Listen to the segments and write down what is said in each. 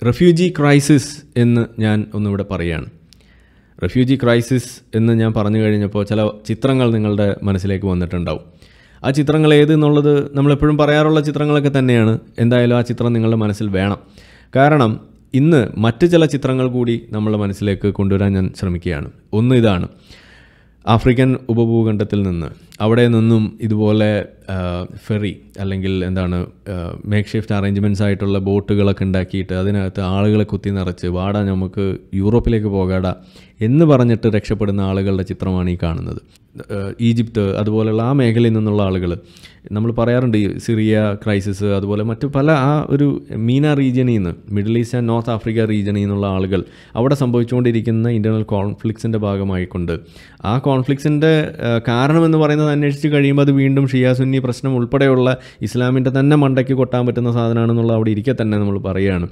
refugee crisis എന്ന് ഞാൻ ഒന്നിവിടെ പറയുകയാണ് റെഫ്യൂജി ക്രൈസിസ് എന്ന് ഞാൻ പറഞ്ഞു കഴിഞ്ഞപ്പോൾ ചില ചിത്രങ്ങൾ നിങ്ങളുടെ മനസ്സിലേക്ക് വന്നിട്ടുണ്ടാവും ആ ചിത്രങ്ങൾ ഏത് എന്നുള്ളത് നമ്മളെപ്പോഴും പറയാറുള്ള ചിത്രങ്ങളൊക്കെ തന്നെയാണ് എന്തായാലും ആ ചിത്രം നിങ്ങളുടെ മനസ്സിൽ വേണം കാരണം ഇന്ന് മറ്റ് ചില ചിത്രങ്ങൾ കൂടി നമ്മളുടെ മനസ്സിലേക്ക് കൊണ്ടുവരാൻ ഞാൻ ശ്രമിക്കുകയാണ് ഒന്ന് ഇതാണ് ആഫ്രിക്കൻ ഉപഭൂഖണ്ഡത്തിൽ നിന്ന് അവിടെ നിന്നും ഇതുപോലെ ആ, ഫെറി അല്ലെങ്കിൽ എന്താണ് മേക്ക് ഷിഫ്റ്റ് അറേഞ്ച്മെൻറ്റ്സ് ആയിട്ടുള്ള ബോട്ടുകളൊക്കെ ഉണ്ടാക്കിയിട്ട് അതിനകത്ത് ആളുകളെ കുത്തി നിറച്ച് വാടാ നമുക്ക് യൂറോപ്പിലേക്ക് പോകാടാ എന്ന് പറഞ്ഞിട്ട് രക്ഷപ്പെടുന്ന ആളുകളുടെ ചിത്രമാണ് ഈ കാണുന്നത് ആ, ഈജിപ്ത് അതുപോലെയുള്ള ആ മേഖലയിൽ നിന്നുള്ള ആളുകൾ നമ്മൾ പറയാറുണ്ട് ഈ സിറിയ ക്രൈസിസ് അതുപോലെ മറ്റു പല ആ ഒരു മീന റീജിയനിൽ നിന്ന് Middle East and North Africa റീജിയനിൽ നിന്നുള്ള ആളുകൾ അവിടെ സംഭവിച്ചുകൊണ്ടിരിക്കുന്ന ഇൻ്റർണൽ കോൺഫ്ലിക്ട്സിൻ്റെ ഭാഗമായിക്കൊണ്ട് ആ കോൺഫ്ലിക്ട്സിൻ്റെ കാരണമെന്ന് പറയുന്നത് അന്വേഷിച്ച് കഴിയുമ്പോൾ അത് വീണ്ടും ഷിയ സുന്നി പ്രശ്നം ഉൾപ്പെടെയുള്ള ഇസ്ലാമിൻ്റെ തന്നെ മണ്ടയ്ക്ക് കൊട്ടാൻ പറ്റുന്ന സാധനമാണെന്നുള്ള അവിടെ ഇരിക്കെ തന്നെ നമ്മൾ പറയുകയാണ്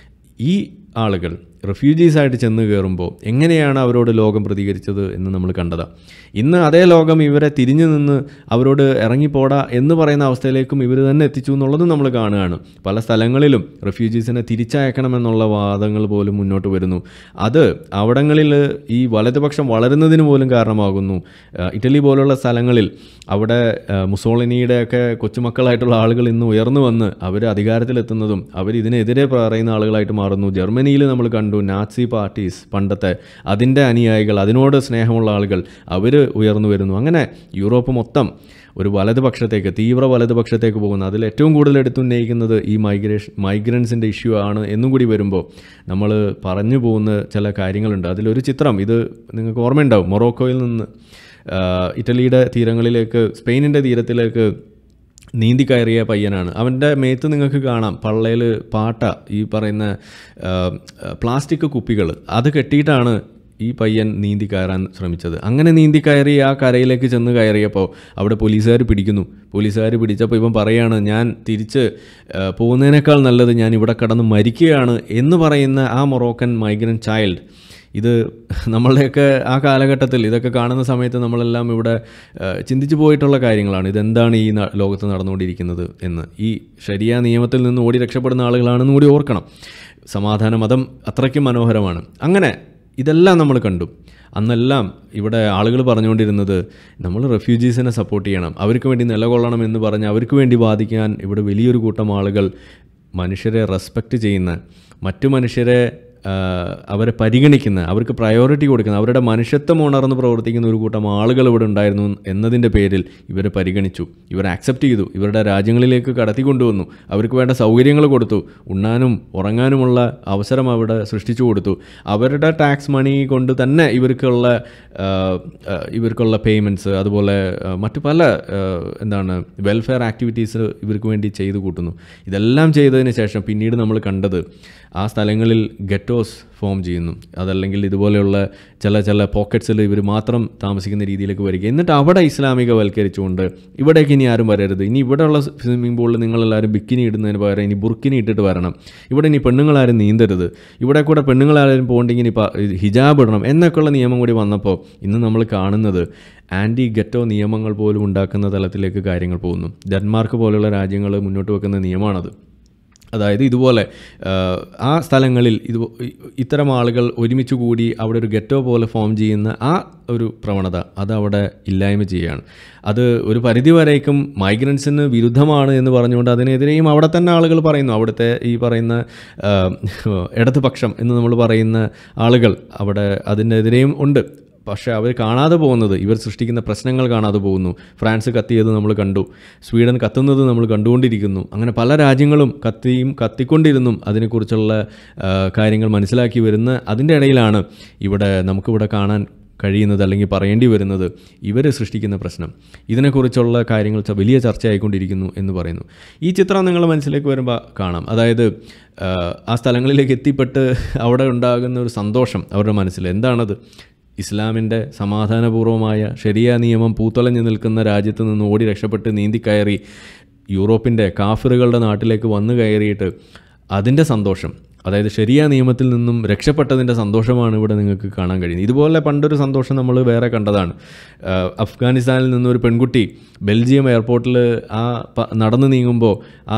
ഈ ആളുകൾ റെഫ്യൂജീസ് ആയിട്ട് ചെന്ന് കയറുമ്പോൾ എങ്ങനെയാണ് അവരോട് ലോകം പ്രതികരിച്ചത് എന്ന് നമ്മൾ കണ്ടതാണ് ഇന്ന് അതേ ലോകം ഇവരെ തിരിഞ്ഞു നിന്ന് അവരോട് ഇറങ്ങിപ്പോടാ എന്ന് പറയുന്ന അവസ്ഥയിലേക്കും ഇവർ തന്നെ എത്തിച്ചു എന്നുള്ളതും നമ്മൾ കാണുകയാണ് പല സ്ഥലങ്ങളിലും റെഫ്യൂജീസിനെ തിരിച്ചയക്കണമെന്നുള്ള വാദങ്ങൾ പോലും മുന്നോട്ട് വരുന്നു അത് അവിടങ്ങളിൽ ഈ വലതുപക്ഷം വളരുന്നതിന് പോലും കാരണമാകുന്നു ആ, ഇറ്റലി പോലുള്ള സ്ഥലങ്ങളിൽ അവിടെ ആ, മുസോളിനിയുടെയൊക്കെ കൊച്ചുമക്കളായിട്ടുള്ള ആളുകൾ ഇന്ന് ഉയർന്നു വന്ന് അവർ അധികാരത്തിലെത്തുന്നതും അവർ ഇതിനെതിരെ പറയുന്ന ആളുകളായിട്ട് മാറുന്നു ജർമ്മനിയിൽ നമ്മൾ കണ്ടു നാസി പാർട്ടീസ് പണ്ടത്തെ അതിൻ്റെ അനുയായികൾ അതിനോട് സ്നേഹമുള്ള ആളുകൾ അവർ ഉയർന്നു വരുന്നു അങ്ങനെ യൂറോപ്പ് മൊത്തം ഒരു വലതുപക്ഷത്തേക്ക് തീവ്ര വലതുപക്ഷത്തേക്ക് പോകുന്നു അതിൽ ഏറ്റവും കൂടുതൽ എടുത്തുന്നയിക്കുന്നത് ഈ മൈഗ്രേഷൻ മൈഗ്രൻസിൻ്റെ ഇഷ്യൂ ആണ് എന്നും കൂടി വരുമ്പോൾ നമ്മൾ പറഞ്ഞു പോകുന്ന ചില കാര്യങ്ങളുണ്ട് അതിലൊരു ചിത്രം ഇത് നിങ്ങൾക്ക് ഓർമ്മയുണ്ടാവും മൊറോക്കോയിൽ നിന്ന് ആ, ഇറ്റലിയുടെ തീരങ്ങളിലേക്ക് സ്പെയിനിൻ്റെ തീരത്തിലേക്ക് നീന്തി കയറിയ പയ്യനാണ് അവൻ്റെ മേത്ത് നിങ്ങൾക്ക് കാണാം പള്ളയിൽ പാട്ട ഈ പറയുന്ന ആ, പ്ലാസ്റ്റിക് കുപ്പികൾ അത് കെട്ടിയിട്ടാണ് ഈ പയ്യൻ നീന്തി കയറാൻ ശ്രമിച്ചത് അങ്ങനെ നീന്തി കയറി ആ കരയിലേക്ക് ചെന്ന് കയറിയപ്പോൾ അവിടെ പോലീസുകാർ പിടിക്കുന്നു പോലീസുകാർ പിടിച്ചപ്പോൾ ഇവൻ പറയാണ് ഞാൻ തിരിച്ച് ആ, പോകുന്നതിനേക്കാൾ നല്ലത് ഞാൻ ഇവിടെ കടന്ന് മരിക്കുകയാണ് എന്ന് പറയുന്ന ആ മൊറോക്കൻ മൈഗ്രൻ്റ് ചൈൽഡ് ഇത് നമ്മളുടെയൊക്കെ ആ കാലഘട്ടത്തിൽ ഇതൊക്കെ കാണുന്ന സമയത്ത് നമ്മളെല്ലാം ഇവിടെ ആ, ചിന്തിച്ചു പോയിട്ടുള്ള കാര്യങ്ങളാണ് ഇതെന്താണ് ഈ ന- ലോകത്ത് നടന്നുകൊണ്ടിരിക്കുന്നത് എന്ന് ഈ ശരിയാ നിയമത്തിൽ നിന്ന് ഓടി രക്ഷപ്പെടുന്ന ആളുകളാണെന്ന് കൂടി ഓർക്കണം സമാധാന മതം അത്രയ്ക്കും മനോഹരമാണ് അങ്ങനെ ഇതെല്ലാം നമ്മൾ കണ്ടു അന്നെല്ലാം ഇവിടെ ആളുകൾ പറഞ്ഞുകൊണ്ടിരുന്നത് നമ്മൾ റെഫ്യൂജീസിനെ സപ്പോർട്ട് ചെയ്യണം അവർക്ക് വേണ്ടി നിലകൊള്ളണം എന്ന് പറഞ്ഞ് അവർക്ക് വേണ്ടി വാദിക്കാൻ ഇവിടെ വലിയൊരു കൂട്ടം ആളുകൾ മനുഷ്യരെ റെസ്പെക്റ്റ് ചെയ്യുന്ന മറ്റു മനുഷ്യരെ ആ, അവരെ പരിഗണിക്കുന്ന അവർക്ക് പ്രയോറിറ്റി കൊടുക്കുന്ന അവരുടെ മനുഷ്യത്വം ഉണർന്ന് പ്രവർത്തിക്കുന്ന ഒരു കൂട്ടം ആളുകൾ ഇവിടെ ഉണ്ടായിരുന്നു എന്നതിൻ്റെ പേരിൽ ഇവരെ പരിഗണിച്ചു ഇവരെ ആക്സെപ്റ്റ് ചെയ്തു ഇവരുടെ രാജ്യങ്ങളിലേക്ക് കടത്തിക്കൊണ്ടുവന്നു അവർക്ക് വേണ്ട സൗകര്യങ്ങൾ കൊടുത്തു ഉണ്ണാനും ഉറങ്ങാനുമുള്ള അവസരം അവിടെ സൃഷ്ടിച്ചു കൊടുത്തു അവരുടെ ടാക്സ് മണി കൊണ്ട് തന്നെ ഇവർക്കുള്ള ആ, ആ, ഇവർക്കുള്ള പേയ്മെൻറ്റ്സ് അതുപോലെ ആ, മറ്റു പല ആ, എന്താണ് വെൽഫെയർ ആക്ടിവിറ്റീസ് ഇവർക്ക് വേണ്ടി ചെയ്തു കൂട്ടുന്നു ഇതെല്ലാം ചെയ്തതിന് ശേഷം പിന്നീട് നമ്മൾ കണ്ടത് ആ സ്ഥലങ്ങളിൽ ഗെറ്റോസ് ഫോം ചെയ്യുന്നു അതല്ലെങ്കിൽ ഇതുപോലെയുള്ള ചില ചില പോക്കറ്റ്സിൽ ഇവർ മാത്രം താമസിക്കുന്ന രീതിയിലേക്ക് വരിക എന്നിട്ട് അവിടെ ഇസ്ലാമികവൽക്കരിച്ചുകൊണ്ട് ഇവിടേക്ക് ഇനി ആരും വരരുത് ഇനി ഇവിടെയുള്ള സ്വിമ്മിംഗ് പൂളിൽ നിങ്ങളെല്ലാവരും ബിക്കിനി ഇടുന്നതിന് പകരം ഇനി ബുർക്കിനി ഇട്ടിട്ട് വരണം ഇവിടെ ഇനി പെണ്ണുങ്ങളാരും നീന്തരുത് ഇവിടെ കൂടെ പെണ്ണുങ്ങളാരും പോകണ്ടെങ്കിൽ ഇനി പ- ഹിജാബ് ഇടണം എന്നൊക്കെയുള്ള നിയമം കൂടി വന്നപ്പോൾ ഇന്ന് നമ്മൾ കാണുന്നത് ആൻറ്റി ഗെറ്റോ നിയമങ്ങൾ പോലും ഉണ്ടാക്കുന്ന തലത്തിലേക്ക് കാര്യങ്ങൾ പോകുന്നു ഡെൻമാർക്ക് പോലുള്ള രാജ്യങ്ങൾ മുന്നോട്ട് വെക്കുന്ന നിയമമാണത് അതായത് ഇതുപോലെ ആ, ആ സ്ഥലങ്ങളിൽ ഇത് ഇത്തരം ആളുകൾ ഒരുമിച്ച് കൂടി അവിടെ ഒരു ഗെറ്റോ പോലെ ഫോം ചെയ്യുന്ന ആ ഒരു പ്രവണത അത് അവിടെ ഇല്ലായ്മ ചെയ്യുകയാണ് അത് ഒരു പരിധി വരേക്കും മൈഗ്രൻസിന് വിരുദ്ധമാണ് എന്ന് പറഞ്ഞുകൊണ്ട് അതിനെതിരെയും അവിടെ തന്നെ ആളുകൾ പറയുന്നു അവിടുത്തെ ഈ പറയുന്ന ആ, ഇടതുപക്ഷം എന്ന് നമ്മൾ പറയുന്ന ആളുകൾ അവിടെ അതിനെതിരെയും ഉണ്ട് പക്ഷേ അവർ കാണാതെ പോകുന്നത് ഇവർ സൃഷ്ടിക്കുന്ന പ്രശ്നങ്ങൾ കാണാതെ പോകുന്നു ഫ്രാൻസ് കത്തിയത് നമ്മൾ കണ്ടു സ്വീഡൻ കത്തുന്നത് നമ്മൾ കണ്ടുകൊണ്ടിരിക്കുന്നു അങ്ങനെ പല രാജ്യങ്ങളും കത്തിയും കത്തിക്കൊണ്ടിരുന്നും അതിനെക്കുറിച്ചുള്ള ആ, കാര്യങ്ങൾ മനസ്സിലാക്കി വരുന്ന അതിൻ്റെ ഇടയിലാണ് ഇവിടെ നമുക്കിവിടെ കാണാൻ കഴിയുന്നത് അല്ലെങ്കിൽ പറയേണ്ടി വരുന്നത് ഇവർ സൃഷ്ടിക്കുന്ന പ്രശ്നം ഇതിനെക്കുറിച്ചുള്ള കാര്യങ്ങൾ ച- വലിയ ചർച്ചയായിക്കൊണ്ടിരിക്കുന്നു എന്ന് പറയുന്നു ഈ ചിത്രം നിങ്ങളുടെ മനസ്സിലേക്ക് വരുമ്പോൾ കാണാം അതായത് ആ, ആ സ്ഥലങ്ങളിലേക്ക് എത്തിപ്പെട്ട് അവിടെ ഉണ്ടാകുന്ന ഒരു സന്തോഷം അവരുടെ മനസ്സിൽ എന്താണത് ഇസ്ലാമിൻ്റെ സമാധാനപൂർവമായ ശരിയ നിയമം പൂത്തളഞ്ഞു നിൽക്കുന്ന രാജ്യത്ത് നിന്ന് ഓടി രക്ഷപ്പെട്ട് നീന്തിക്കയറി യൂറോപ്പിൻ്റെ കാഫിറുകളുടെ നാട്ടിലേക്ക് വന്നു കയറിയിട്ട് അതിൻ്റെ സന്തോഷം അതായത് ശരിയ നിയമത്തിൽ നിന്നും രക്ഷപ്പെട്ടതിൻ്റെ സന്തോഷമാണ് ഇവിടെ നിങ്ങൾക്ക് കാണാൻ കഴിയുന്നത് ഇതുപോലെ പണ്ടൊരു സന്തോഷം നമ്മൾ വേറെ കണ്ടതാണ് ആ, അഫ്ഗാനിസ്ഥാനിൽ നിന്നൊരു പെൺകുട്ടി ബെൽജിയം എയർപോർട്ടിൽ ആ പ- നടന്നു നീങ്ങുമ്പോൾ ആ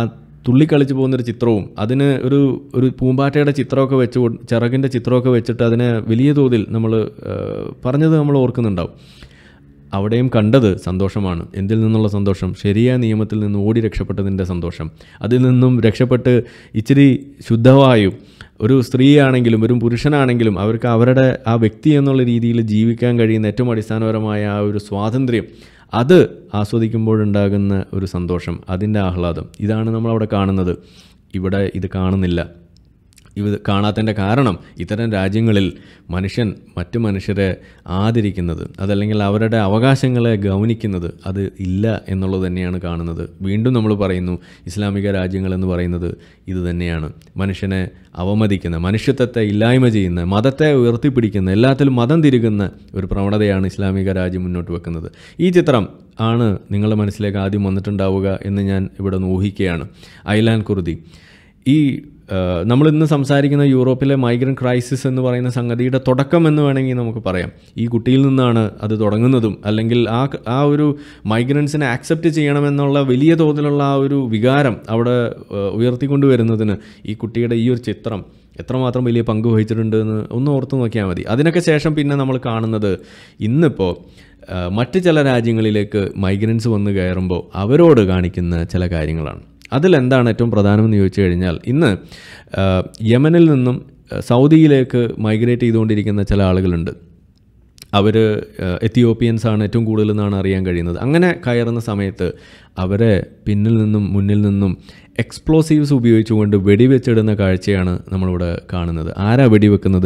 തുള്ളിക്കളിച്ച് പോകുന്നൊരു ചിത്രവും അതിന് ഒരു ഒരു പൂമ്പാറ്റയുടെ ചിത്രമൊക്കെ വെച്ച് കൊ- ചിറകിൻ്റെ ചിത്രമൊക്കെ വെച്ചിട്ട് അതിനെ വലിയ തോതിൽ നമ്മൾ പറഞ്ഞത് നമ്മൾ ഓർക്കുന്നുണ്ടാവും അവിടെയും കണ്ടത് സന്തോഷമാണ് എന്തിൽ നിന്നുള്ള സന്തോഷം ശരിയായ നിയമത്തിൽ നിന്ന് ഓടി രക്ഷപ്പെട്ടതിൻ്റെ സന്തോഷം അതിൽ നിന്നും രക്ഷപ്പെട്ട് ഇച്ചിരി ശുദ്ധവായു ഒരു സ്ത്രീയാണെങ്കിലും ഒരു പുരുഷനാണെങ്കിലും അവർക്ക് അവരുടെ ആ വ്യക്തി എന്നുള്ള രീതിയിൽ ജീവിക്കാൻ കഴിയുന്ന ഏറ്റവും അടിസ്ഥാനപരമായ ആ ഒരു സ്വാതന്ത്ര്യം അത് ആസ്വദിക്കുമ്പോഴുണ്ടാകുന്ന ഒരു സന്തോഷം അതിൻ്റെ ആഹ്ലാദം ഇതാണ് നമ്മളവിടെ കാണുന്നത് ഇവിടെ ഇത് കാണുന്നില്ല ഇത് കാണാത്തതിൻ്റെ കാരണം ഇത്തരം രാജ്യങ്ങളിൽ മനുഷ്യൻ മറ്റു മനുഷ്യരെ ആദരിക്കുന്നത് അതല്ലെങ്കിൽ അവരുടെ അവകാശങ്ങളെ ഗൗനിക്കുന്നത് അത് ഇല്ല എന്നുള്ളത് തന്നെയാണ് കാണുന്നത് വീണ്ടും നമ്മൾ പറയുന്നു ഇസ്ലാമിക രാജ്യങ്ങളെന്ന് പറയുന്നത് ഇത് തന്നെയാണ് മനുഷ്യനെ അവമതിക്കുന്ന മനുഷ്യത്വത്തെ ഇല്ലായ്മ ചെയ്യുന്ന മതത്തെ ഉയർത്തിപ്പിടിക്കുന്ന എല്ലാത്തിലും മതം തിരുകുന്ന ഒരു പ്രവണതയാണ് ഇസ്ലാമിക രാജ്യം മുന്നോട്ട് വെക്കുന്നത് ഈ ചിത്രം ആണ് നിങ്ങളുടെ മനസ്സിലേക്ക് ആദ്യം വന്നിട്ടുണ്ടാവുക എന്ന് ഞാൻ ഇവിടെ നിന്ന് ഊഹിക്കുകയാണ് ഐലാൻ കുർദി ഈ നമ്മൾ ഇന്ന് സംസാരിക്കുന്ന യൂറോപ്പിലെ മൈഗ്രൻ്റ് ക്രൈസിസ് എന്ന് പറയുന്ന സംഗതിയുടെ തുടക്കം എന്ന് വേണമെങ്കിൽ നമുക്ക് പറയാം ഈ കുട്ടിയിൽ നിന്നാണ് അത് തുടങ്ങുന്നതും അല്ലെങ്കിൽ ആ ആ ഒരു മൈഗ്രൻസിനെ ആക്സെപ്റ്റ് ചെയ്യണമെന്നുള്ള വലിയ തോതിലുള്ള ആ ഒരു വികാരം അവിടെ ഏഹ്, ഉയർത്തിക്കൊണ്ടുവരുന്നതിന് ഈ കുട്ടിയുടെ ഈ ഒരു ചിത്രം എത്രമാത്രം വലിയ പങ്ക് വഹിച്ചിട്ടുണ്ട് എന്ന് ഒന്ന് ഓർത്ത് നോക്കിയാൽ മതി അതിനൊക്കെ ശേഷം പിന്നെ നമ്മൾ കാണുന്നത് ഇന്നിപ്പോൾ ആ, മറ്റ് ചില രാജ്യങ്ങളിലേക്ക് മൈഗ്രൻസ് വന്ന് കയറുമ്പോൾ അവരോട് കാണിക്കുന്ന ചില കാര്യങ്ങളാണ് അതിലെന്താണ് ഏറ്റവും പ്രധാനമെന്ന് ചോദിച്ചു കഴിഞ്ഞാൽ ഇന്ന് ആ, യമനിൽ നിന്നും ആ, സൗദിയിലേക്ക് മൈഗ്രേറ്റ് ചെയ്തുകൊണ്ടിരിക്കുന്ന ചില ആളുകളുണ്ട് അവർ എത്തിയോപ്പിയൻസ് ആണ് ഏറ്റവും കൂടുതൽ എന്നാണ് അറിയാൻ കഴിയുന്നത് അങ്ങനെ കയറുന്ന സമയത്ത് അവരെ പിന്നിൽ നിന്നും മുന്നിൽ നിന്നും എക്സ്പ്ലോസീവ്സ് ഉപയോഗിച്ചുകൊണ്ട് വെടിവെച്ചിടുന്ന കാഴ്ചയാണ് നമ്മളിവിടെ കാണുന്നത് ആരാ വെടിവെക്കുന്നത്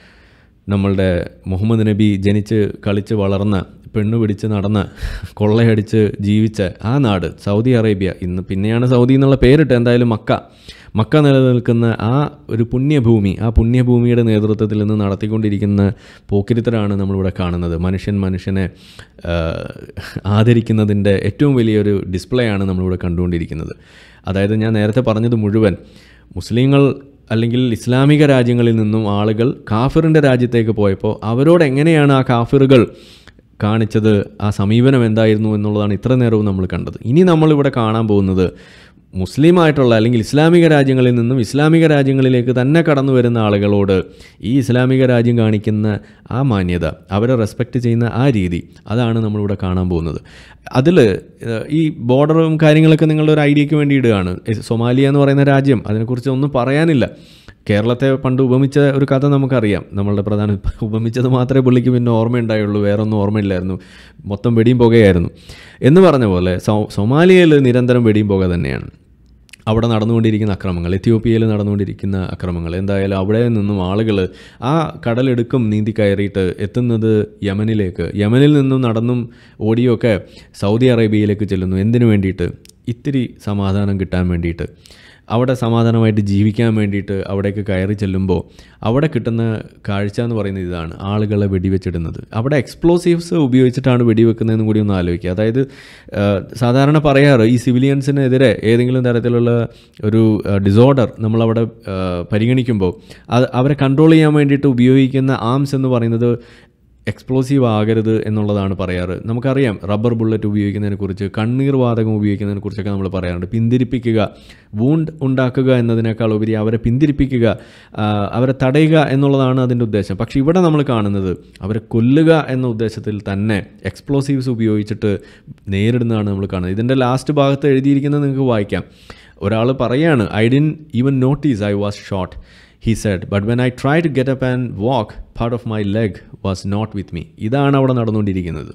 നമ്മളുടെ മുഹമ്മദ് നബി ജനിച്ച് കളിച്ച് വളർന്ന പെണ്ണ് പിടിച്ച് നടന്ന കൊള്ളയടിച്ച് ജീവിച്ച ആ നാട് സൗദി അറേബ്യ ഇന്ന് പിന്നെയാണ് സൗദി എന്നുള്ള പേരിട്ട് എന്തായാലും മക്ക മക്ക നിലനിൽക്കുന്ന ആ ഒരു പുണ്യഭൂമി ആ പുണ്യഭൂമിയുടെ നേതൃത്വത്തിൽ നിന്ന് നടത്തിക്കൊണ്ടിരിക്കുന്ന പോക്കിരിത്തരാണ് നമ്മളിവിടെ കാണുന്നത് മനുഷ്യൻ മനുഷ്യനെ ആ, ആദരിക്കുന്നതിൻ്റെ ഏറ്റവും വലിയൊരു ഡിസ്പ്ലേ ആണ് നമ്മളിവിടെ കണ്ടുകൊണ്ടിരിക്കുന്നത് അതായത് ഞാൻ നേരത്തെ പറഞ്ഞത് മുഴുവൻ മുസ്ലിങ്ങൾ അല്ലെങ്കിൽ ഇസ്ലാമിക രാജ്യങ്ങളിൽ നിന്നും ആളുകൾ കാഫിറിൻ്റെ രാജ്യത്തേക്ക് പോയപ്പോൾ അവരോട് എങ്ങനെയാണ് ആ കാഫിറുകൾ കാണിച്ചത് ആ സമീപനം എന്തായിരുന്നു എന്നുള്ളതാണ് ഇത്ര നേരവും നമ്മൾ കണ്ടത് ഇനി നമ്മളിവിടെ കാണാൻ പോകുന്നത് മുസ്ലിമായിട്ടുള്ള അല്ലെങ്കിൽ ഇസ്ലാമിക രാജ്യങ്ങളിൽ നിന്നും ഇസ്ലാമിക രാജ്യങ്ങളിലേക്ക് തന്നെ കടന്നു വരുന്ന ആളുകളോട് ഈ ഇസ്ലാമിക രാജ്യം കാണിക്കുന്ന ആ മാന്യത അവരെ റെസ്പെക്റ്റ് ചെയ്യുന്ന ആ രീതി അതാണ് നമ്മളിവിടെ കാണാൻ പോകുന്നത് അതിൽ ഈ ബോർഡറും കാര്യങ്ങളൊക്കെ നിങ്ങളുടെ ഒരു ഐഡിയയ്ക്ക് വേണ്ടി ഇടുകയാണ് ഇസ് സൊമാലിയ എന്ന് പറയുന്ന രാജ്യം അതിനെക്കുറിച്ച് ഒന്നും പറയാനില്ല കേരളത്തെ പണ്ട് ഉപമിച്ച ഒരു കഥ നമുക്കറിയാം നമ്മളുടെ പ്രധാന ഉപമിച്ചത് മാത്രമേ പുള്ളിക്ക് പിന്നെ ഓർമ്മയുണ്ടായുള്ളൂ വേറെ ഒന്നും ഓർമ്മയില്ലായിരുന്നു മൊത്തം വെടിയും പുകയായിരുന്നു എന്ന് പറഞ്ഞ പോലെ സൊ- സൊമാലിയയിൽ നിരന്തരം വെടിയും പുക തന്നെയാണ് അവിടെ നടന്നുകൊണ്ടിരിക്കുന്ന അക്രമങ്ങൾ എത്യോപ്യയിൽ നടന്നുകൊണ്ടിരിക്കുന്ന അക്രമങ്ങൾ എന്തായാലും അവിടെ നിന്നും ആളുകൾ ആ കടലെടുക്കും നീന്തി കയറിയിട്ട് എത്തുന്നത് യമനിലേക്ക് യമനിൽ നിന്നും നടന്നും ഓടിയൊക്കെ സൗദി അറേബ്യയിലേക്ക് ചെല്ലുന്നു എന്തിനു വേണ്ടിയിട്ട് ഇത്തിരി സമാധാനം കിട്ടാൻ വേണ്ടിയിട്ട് അവിടെ സമാധാനമായിട്ട് ജീവിക്കാൻ വേണ്ടിയിട്ട് അവിടേക്ക് കയറി ചെല്ലുമ്പോൾ അവിടെ കിട്ടുന്ന കാഴ്ച എന്ന് പറയുന്നത് ഇതാണ് ആളുകളെ വെടിവെച്ചിടുന്നത് അവിടെ എക്സ്പ്ലോസീവ്സ് ഉപയോഗിച്ചിട്ടാണ് വെടിവെക്കുന്നതെന്നും കൂടി ഒന്ന് ആലോചിക്കുക അതായത് ആ, സാധാരണ പറയാറ് ഈ സിവിലിയൻസിനെതിരെ ഏതെങ്കിലും തരത്തിലുള്ള ഒരു ഡിസോർഡർ നമ്മളവിടെ ആ, പരിഗണിക്കുമ്പോൾ അത് അവരെ കൺട്രോൾ ചെയ്യാൻ വേണ്ടിയിട്ട് ഉപയോഗിക്കുന്ന ആംസ് എന്ന് പറയുന്നത് എക്സ്പ്ലോസീവ് ആകരുത് എന്നുള്ളതാണ് പറയാറ് നമുക്കറിയാം റബ്ബർ ബുള്ളറ്റ് ഉപയോഗിക്കുന്നതിനെക്കുറിച്ച് കണ്ണീർ വാതകം ഉപയോഗിക്കുന്നതിനെക്കുറിച്ചൊക്കെ നമ്മൾ പറയാറുണ്ട് പിന്തിരിപ്പിക്കുക വൂണ്ട് ഉണ്ടാക്കുക എന്നതിനേക്കാൾ ഉപരി അവരെ പിന്തിരിപ്പിക്കുക ആ, അവരെ തടയുക എന്നുള്ളതാണ് അതിൻ്റെ ഉദ്ദേശം പക്ഷേ ഇവിടെ നമ്മൾ കാണുന്നത് അവരെ കൊല്ലുക എന്ന ഉദ്ദേശത്തിൽ തന്നെ എക്സ്പ്ലോസീവ്സ് ഉപയോഗിച്ചിട്ട് നേരിടുന്നതാണ് നമ്മൾ കാണുന്നത് ഇതിൻ്റെ ലാസ്റ്റ് ഭാഗത്ത് എഴുതിയിരിക്കുന്നത് നിങ്ങൾക്ക് വായിക്കാം ഒരാൾ പറയാണ് I didn't even notice I was shot he said but when I try to get up and walk part of my leg was not with me ഇതാണ് അവിടെ നടന്നുകൊണ്ടിരിക്കുന്നത്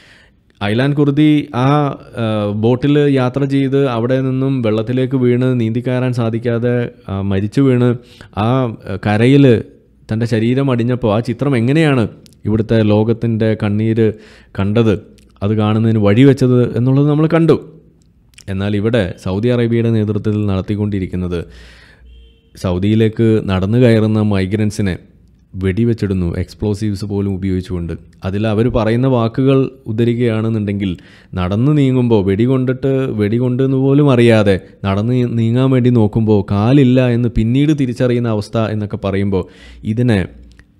ഐലാൻ കുർദി ആ ബോട്ടിൽ യാത്ര ചെയ്ത് അവിടെ നിന്നും വെള്ളത്തിലേക്ക് വീണ് നീന്തി കയറാൻ സാധിക്കാതെ ആ, മരിച്ചു വീണ് ആ കരയിൽ തൻ്റെ ശരീരം അടിഞ്ഞപ്പോൾ ആ ചിത്രം എങ്ങനെയാണ് ഇവിടുത്തെ ലോകത്തിൻ്റെ കണ്ണീര് കണ്ടത് അത് കാണുന്നതിന് വഴിവെച്ചത് എന്നുള്ളത് നമ്മൾ കണ്ടു എന്നാൽ ഇവിടെ സൗദി അറേബ്യയുടെ നേതൃത്വത്തിൽ നടത്തിക്കൊണ്ടിരിക്കുന്നത് സൗദിയിലേക്ക് നടന്നു കയറുന്ന മൈഗ്രൻസിനെ വെടിവെച്ചിടുന്നു എക്സ്പ്ലോസീവ്സ് പോലും ഉപയോഗിച്ചുകൊണ്ട് അതിൽ അവർ പറയുന്ന വാക്കുകൾ ഉദ്ധരിക്കുകയാണെന്നുണ്ടെങ്കിൽ നടന്നു നീങ്ങുമ്പോൾ വെടികൊണ്ടിട്ട് വെടികൊണ്ട് എന്ന് പോലും അറിയാതെ നടന്ന് നീങ്ങാൻ വേണ്ടി നോക്കുമ്പോൾ കാലില്ല എന്ന് പിന്നീട് തിരിച്ചറിയുന്ന അവസ്ഥ എന്നൊക്കെ പറയുമ്പോൾ ഇതിനെ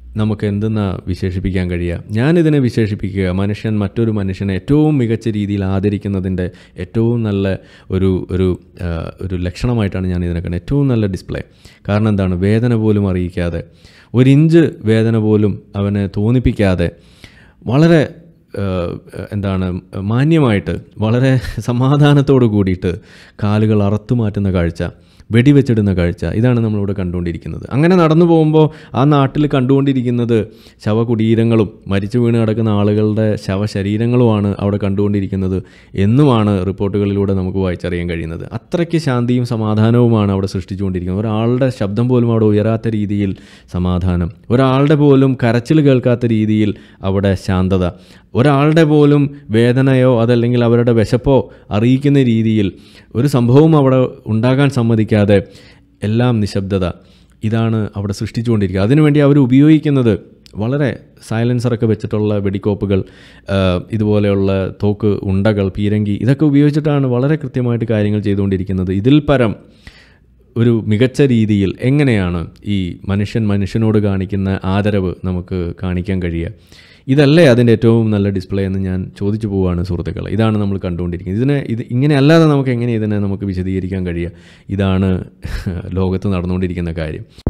നമുക്ക് എന്തെന്നാ വിശേഷിപ്പിക്കാൻ കഴിയുക ഞാനിതിനെ വിശേഷിപ്പിക്കുക മനുഷ്യൻ മറ്റൊരു മനുഷ്യനെ ഏറ്റവും മികച്ച രീതിയിൽ ആദരിക്കുന്നതിൻ്റെ ഏറ്റവും നല്ല ഒരു ഒരു ആ, ഒരു ലക്ഷണമായിട്ടാണ് ഞാൻ ഇതിനെ കാണുന്നത് ഏറ്റവും നല്ല ഡിസ്പ്ലേ കാരണം എന്താണ് വേദന പോലും അറിയിക്കാതെ ഒരിഞ്ച് വേദന പോലും അവനെ തോന്നിപ്പിക്കാതെ വളരെ ഏഹ്, എന്താണ് മാന്യമായിട്ട് വളരെ സമാധാനത്തോട് കൂടിയിട്ട് കാലുകൾ അറുത്തു മാറ്റുന്ന കാഴ്ച വെടിവെച്ചിടുന്ന കാഴ്ച ഇതാണ് നമ്മളിവിടെ കണ്ടുകൊണ്ടിരിക്കുന്നത് അങ്ങനെ നടന്നു പോകുമ്പോൾ ആ നാട്ടിൽ കണ്ടുകൊണ്ടിരിക്കുന്നത് ശവകുടീരങ്ങളും മരിച്ചു വീണ് കിടക്കുന്ന ആളുകളുടെ ശവശരീരങ്ങളുമാണ് അവിടെ കണ്ടുകൊണ്ടിരിക്കുന്നത് എന്നുമാണ് റിപ്പോർട്ടുകളിലൂടെ നമുക്ക് വായിച്ചറിയാൻ കഴിയുന്നത് അത്രയ്ക്ക് ശാന്തിയും സമാധാനവുമാണ് അവിടെ സൃഷ്ടിച്ചുകൊണ്ടിരിക്കുന്നത് ഒരാളുടെ ശബ്ദം പോലും അവിടെ ഉയരാത്ത രീതിയിൽ സമാധാനം ഒരാളുടെ പോലും കരച്ചിൽ കേൾക്കാത്ത രീതിയിൽ അവിടെ ശാന്തത ഒരാളുടെ പോലും വേദനയോ അതല്ലെങ്കിൽ അവരുടെ വിശപ്പോ അറിയിക്കുന്ന രീതിയിൽ ഒരു സംഭവവും അവിടെ ഉണ്ടാകാൻ സമ്മതിക്കാതെ എല്ലാം നിശബ്ദത ഇതാണ് അവിടെ സൃഷ്ടിച്ചുകൊണ്ടിരിക്കുക അതിനുവേണ്ടി അവർ ഉപയോഗിക്കുന്നത് വളരെ സൈലൻസറൊക്കെ വെച്ചിട്ടുള്ള വെടിക്കോപ്പുകൾ ആ, ഇതുപോലെയുള്ള തോക്ക് ഉണ്ടകൾ പീരങ്കി ഇതൊക്കെ ഉപയോഗിച്ചിട്ടാണ് വളരെ കൃത്യമായിട്ട് കാര്യങ്ങൾ ചെയ്തുകൊണ്ടിരിക്കുന്നത് ഇതിൽ പരം ഒരു മികച്ച രീതിയിൽ എങ്ങനെയാണ് ഈ മനുഷ്യൻ മനുഷ്യനോട് കാണിക്കുന്ന ആദരവ് നമുക്ക് കാണിക്കാൻ കഴിയുക ഇതല്ലേ അതിൻ്റെ ഏറ്റവും നല്ല ഡിസ്പ്ലേ എന്ന് ഞാൻ ചോദിച്ചു പോവുകയാണ് സുഹൃത്തുക്കളെ ഇതാണ് നമ്മൾ കണ്ടുകൊണ്ടിരിക്കുന്നത് ഇതിനെ ഇത് ഇങ്ങനെ അല്ലാതെ നമുക്ക് എങ്ങനെ ഇതിനെ നമുക്ക് വിശദീകരിക്കാൻ കഴിയുക ഇതാണ് ലോകത്ത് നടന്നുകൊണ്ടിരിക്കുന്ന കാര്യം